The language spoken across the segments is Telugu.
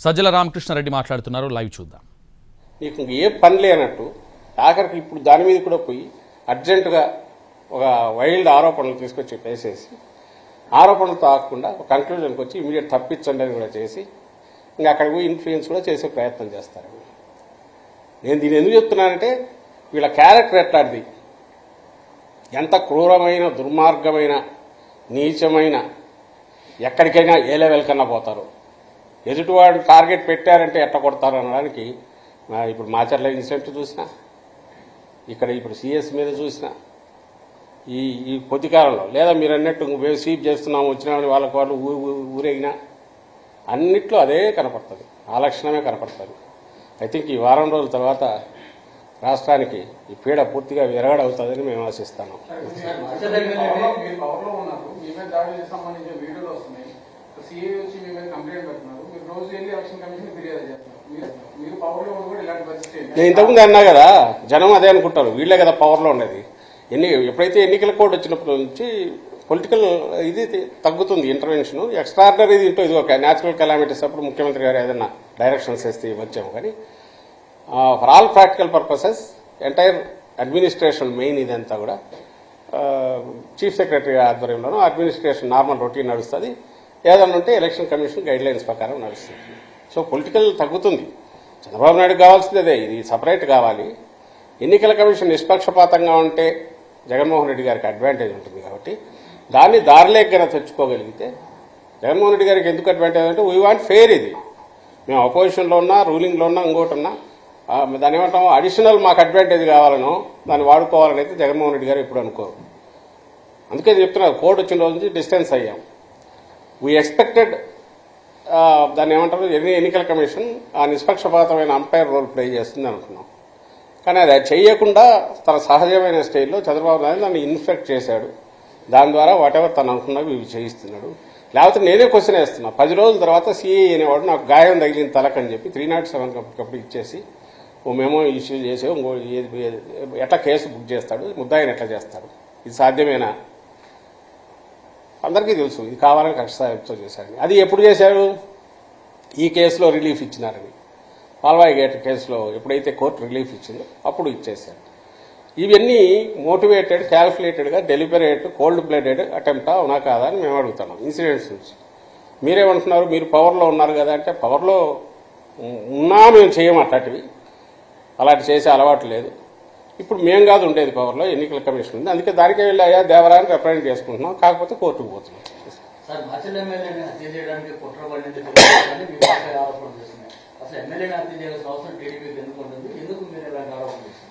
సజ్జల రామకృష్ణారెడ్డి మాట్లాడుతున్నారు లైవ్ చూద్దాం నీకు ఇంక ఏ పని లేనట్టు ఆఖరికి ఇప్పుడు దాని మీద కూడా పోయి అర్జెంటుగా ఒక వైల్డ్ ఆరోపణలు తీసుకొచ్చి వేసేసి ఆరోపణలు తాకుండా ఒక కంక్లూజన్కి వచ్చి ఇమీడియట్ తప్పించండి అని కూడా చేసి ఇంకా అక్కడ పోయి ఇన్ఫ్లుయెన్స్ కూడా చేసే ప్రయత్నం చేస్తారు నేను దీన్ని ఎందుకు చెప్తున్నానంటే వీళ్ళ క్యారెక్టర్ ఎట్లాంటిది ఎంత క్రూరమైన దుర్మార్గమైన నీచమైన ఎక్కడికైనా ఏ లెవెల్ కన్నా పోతారు ఎదుటివాడు టార్గెట్ పెట్టారంటే ఎట్ట కొడతారు అనడానికి మా ఇప్పుడు మాచర్ల ఇన్సిడెంట్ చూసిన ఇక్కడ ఇప్పుడు సిఎస్ మీద చూసిన ఈ ఈ కొద్ది కాలంలో లేదా మీరు అన్నట్టు మేము స్వీప్ చేస్తున్నాము వచ్చినామని వాళ్ళకి వాళ్ళు ఊ- ఊ- ఊరేగినా అన్నిట్లో అదే కనపడుతుంది ఆ లక్షణమే కనపడుతుంది ఐ థింక్ ఈ వారం రోజుల తర్వాత రాష్ట్రానికి ఈ పీడ పూర్తిగా విరగడవుతుందని మేము ఆశిస్తాను మీరు పవర్ లో ఉన్నారు మీ మీద దాడులకు సంబంధించిన వీడియోలు వస్తున్నాయి సీఏ వచ్చి మీ మీద కంప్లైంట్ పెడుతున్నారు మీరు రోజు వెళ్ళి ఎలక్షన్ కమిషన్ ఫిర్యాదు చేస్తున్నారు మీరు మీరు పవర్ లో ఉండి కూడా ఇలాంటి పరిస్థితి ఏంటి? నేను ఇంతకుముందు అన్నా కదా జనం అదే అనుకుంటారు వీళ్ళే కదా పవర్లో ఉండేది ఎన్ని ఎప్పుడైతే ఎన్నికల కోడ్ వచ్చినప్పటి నుంచి పొలిటికల్ ఇది తగ్గుతుంది ఇంటర్వెన్షన్ ఎక్స్ట్రాడినరీ ఇంటో ఇది ఒక న్యాచురల్ కెలామిటీస్ అప్పుడు ముఖ్యమంత్రి గారు ఏదైనా డైరెక్షన్స్ వేస్తే వచ్చాము కానీ for all practical purposes entire administration main ఇదంతా కూడా చీఫ్ సెక్రటరీ ఆధ్వర్యంలోనూ అడ్మినిస్ట్రేషన్ నార్మల్ రొటీన్ నడుస్తుంది ఏదన్నా ఉంటే ఎలక్షన్ కమిషన్ గైడ్ లైన్స్ ప్రకారం నడుస్తుంది సో పొలిటికల్ తగ్గుతుంది చంద్రబాబు నాయుడు కావాల్సింది అదే ఇది సపరేట్ కావాలి ఎన్నికల కమిషన్ నిష్పక్షపాతంగా ఉంటే జగన్మోహన్ రెడ్డి గారికి అడ్వాంటేజ్ ఉంటుంది కాబట్టి దాన్ని దారిలేకైనా తెచ్చుకోగలిగితే జగన్మోహన్ రెడ్డి గారికి ఎందుకు అడ్వాంటేజ్ అంటే వీ వాంట్ ఫెయిర్ ఇది మేము అపోజిషన్లో ఉన్నా రూలింగ్లో ఉన్నా ఇంకోటి ఉన్నా ఆ, దాన్ని ఏమంటాం అడిషనల్ మాకు అడ్వాంటేజ్ కావాలనో దాన్ని వాడుకోవాలని అయితే జగన్మోహన్ రెడ్డి గారు ఎప్పుడు అనుకోరు అందుకే చెప్తున్నారు కోర్టు వచ్చిన రోజు నుంచి డిస్టెన్స్ అయ్యాం వీ ఎక్స్పెక్టెడ్ దాన్ని ఏమంటారు ఎన్ని ఎన్నికల కమిషన్ ఆ నిష్పక్షపాతమైన అంపైర్ రోల్ ప్లే చేస్తుంది అనుకున్నాం కానీ అది చేయకుండా తన సహజమైన స్టైల్లో చంద్రబాబు నాయుడు దాన్ని ఇన్ఫెక్ట్ చేశాడు దాని ద్వారా వాటెవర్ తను అనుకున్నవి ఇవి చేయిస్తున్నాడు లేకపోతే నేనే క్వశ్చన్ వేస్తున్నా పది రోజుల తర్వాత సిఐ అనేవాడు నాకు గాయం తగిలిన తలకని చెప్పి త్రీ నాట్ సెవెన్ అప్పటికప్పుడు ఇచ్చేసి ఓ మెమో ఇష్యూ చేసి ఇంకో ఏది- ఏది- ఎట్లా కేసు బుక్ చేస్తాడు ముద్దాయిని ఎట్లా చేస్తాడు ఇది సాధ్యమేనా అందరికీ తెలుసు ఇది కావాలని కక్ష సాయంతో చేశారని అది ఎప్పుడు చేశారు ఈ కేసులో రిలీఫ్ ఇచ్చినారని పాల్వాయి గేట్ కేసులో ఎప్పుడైతే కోర్టు రిలీఫ్ ఇచ్చిందో అప్పుడు ఇచ్చేశారు ఇవన్నీ మోటివేటెడ్ క్యాల్కులేటెడ్గా డెలిబరేట్ కోల్డ్ బ్లడెడ్ అటెంప్ట్ అవునా కాదా అని మేము అడుగుతున్నాం ఇన్సిడెంట్స్ నుంచి మీరేమంటున్నారు మీరు పవర్లో ఉన్నారు కదా అంటే పవర్లో ఉన్నా మేము చేయము అట్లాంటివి అలాంటి చేసే అలవాటు లేదు ఇప్పుడు మేము కాదు ఉండేది పవర్లో ఎన్నికల కమిషన్ ఉంది అందుకే దానికే వెళ్ళి అయ్యా దేవరాన్ని రిప్రజెంట్ చేసుకుంటున్నాం కాకపోతే కోర్టుకు పోతున్నాం సార్ మచ్చల్ ఎమ్మెల్యేని హత్య చేయడానికి కుట్ర పడింది తెలుస్తుందని మీ పార్టీ ఆరోపణలు చేస్తున్నాయి అసలు ఎమ్మెల్యేని హత్య చేయాల్సిన అవసరం టీడీపీకి ఎందుకు ఉంటుంది ఎందుకు మీరు ఇలాంటి ఆరోపణలు చేస్తున్నారు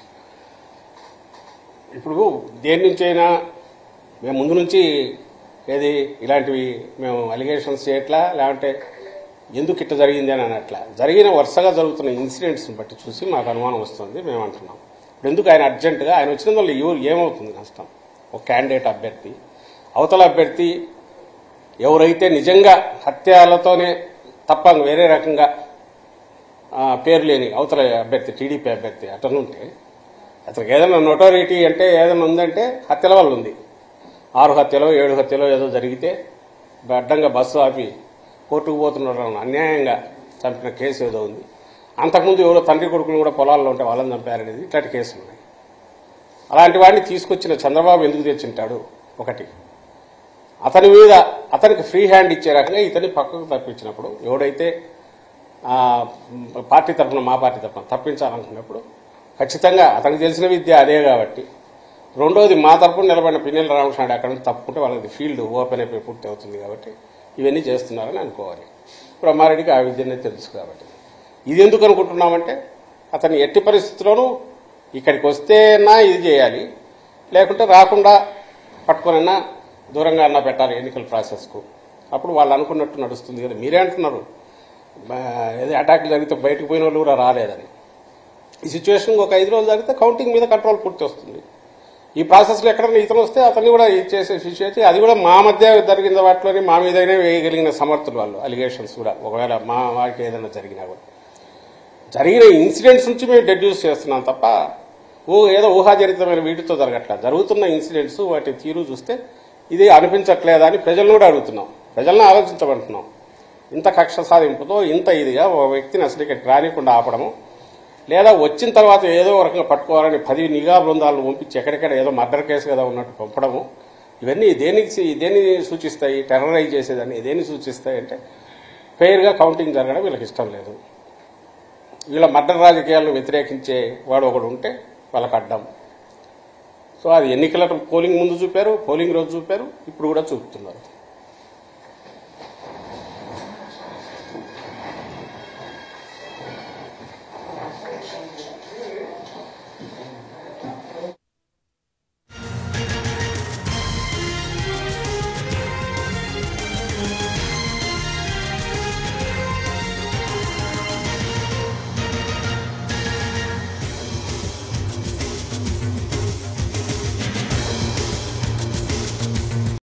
ఇప్పుడు దేని నుంచైనా మేము ముందు నుంచి ఏది ఇలాంటివి మేము అలిగేషన్స్ చేయట్లా లేదంటే ఎందుకు ఇట్ట జరిగింది అని అనట్లా జరిగిన వరుసగా జరుగుతున్న ఇన్సిడెంట్స్ని బట్టి చూసి మాకు అనుమానం వస్తుంది మేము అంటున్నాం ఇప్పుడు ఎందుకు ఆయన అర్జెంటుగా ఆయన వచ్చిన వల్ల ఎవరు ఏమవుతుంది నష్టం ఒక క్యాండిడేట్ అభ్యర్థి అవతల అభ్యర్థి ఎవరైతే నిజంగా హత్యలతోనే తప్ప వేరే రకంగా ఆ, పేరు లేని అవతల అభ్యర్థి టీడీపీ అభ్యర్థి అతనుంటే అతనికి ఏదైనా నొటోరిటీ అంటే ఏదైనా ఉందంటే హత్యల వల్ల ఉంది ఆరు హత్యలో ఏడు హత్యలో ఏదో జరిగితే అడ్డంగా బస్సు ఆపి కోర్టుకు పోతున్నారు అన్యాయంగా చంపిన కేసు ఏదో ఉంది అంతకుముందు ఎవరో తండ్రి కొడుకులు కూడా పొలాల్లో ఉంటే వాళ్ళని చంపారనేది ఇట్లాంటి కేసులు ఉన్నాయి అలాంటి వాడిని తీసుకొచ్చిన చంద్రబాబు ఎందుకు తెచ్చింటాడు ఒకటి అతని మీద అతనికి ఫ్రీ హ్యాండ్ ఇచ్చే రకంగా ఇతన్ని పక్కకు తప్పించినప్పుడు ఎవడైతే ఆ, పార్టీ తరఫున మా పార్టీ తరఫున తప్పించాలనుకున్నప్పుడు ఖచ్చితంగా అతనికి తెలిసిన విద్య అదే కాబట్టి రెండోది మా తరఫున నిలబడిన పిన్నెల రామకృష్ణ అక్కడ నుంచి తప్పుకుంటే వాళ్ళకి ఫీల్డ్ ఓపెన్ అయిపోయి పూర్తి అవుతుంది కాబట్టి ఇవన్నీ చేస్తున్నారని అనుకోవాలి బ్రహ్మారెడ్డికి ఆ విద్యనే తెలుసు కాబట్టి ఇది ఎందుకు అనుకుంటున్నామంటే అతను ఎట్టి పరిస్థితుల్లోనూ ఇక్కడికి వస్తేనా ఇది చేయాలి లేకుంటే రాకుండా పట్టుకొనన్నా దూరంగా అన్నా పెట్టాలి ఎన్నికల ప్రాసెస్కు అప్పుడు వాళ్ళు అనుకున్నట్టు నడుస్తుంది కదా మీరే అంటున్నారు బా- ఏదో అటాక్ జరిగితే బయటకు పోయిన వాళ్ళు కూడా రాలేదని ఈ సిచ్యువేషన్ ఒక ఐదు రోజులు జరిగితే కౌంటింగ్ మీద కంట్రోల్ పూర్తి వస్తుంది ఈ ప్రాసెస్లో ఎక్కడైనా ఇతను వస్తే అతన్ని కూడా ఇచ్చేసే సిచ్యువేషన్ అది కూడా మా మధ్య జరిగిన వాటిలోని మా మీదనే వేయగలిగిన సమర్థులు వాళ్ళు అలిగేషన్స్ కూడా ఒకవేళ మా వారికి ఏదైనా జరిగినా కూడా జరిగిన ఇన్సిడెంట్స్ నుంచి మేము డెడ్యూస్ చేస్తున్నాం తప్ప ఓ ఏదో ఊహాజనితమైన వీటితో జరగట్లేదు జరుగుతున్న ఇన్సిడెంట్స్ వాటి తీరు చూస్తే ఇది అనిపించట్లేదా అని ప్రజలను కూడా అడుగుతున్నాం ప్రజలను ఆలోచించమంటున్నాం ఇంత కక్ష సాధింపుతో ఇంత ఇదిగా ఒక వ్యక్తిని అసలు ఇక్కడ రానికుండా ఆపడము లేదా వచ్చిన తర్వాత ఏదో ఒక రకంగా పట్టుకోవాలని పది నిఘా బృందాలను పంపించి ఎక్కడెక్కడ ఏదో మర్డర్ కేసు కదా ఉన్నట్టు పంపడము ఇవన్నీ దేనికి సి- దేన్ని సూచిస్తాయి టెర్రరైజ్ చేసేదాన్ని దేన్ని సూచిస్తాయి అంటే ఫెయిర్గా కౌంటింగ్ జరగడం వీళ్ళకి ఇష్టం లేదు వీళ్ళ మర్డర్ రాజకీయాలను వ్యతిరేకించే వాడు ఒకడు ఉంటే వాళ్ళకి అడ్డం సో అది ఎన్నికల పోలింగ్ ముందు చూపారు పోలింగ్ రోజు చూపారు ఇప్పుడు కూడా చూపుతున్నారు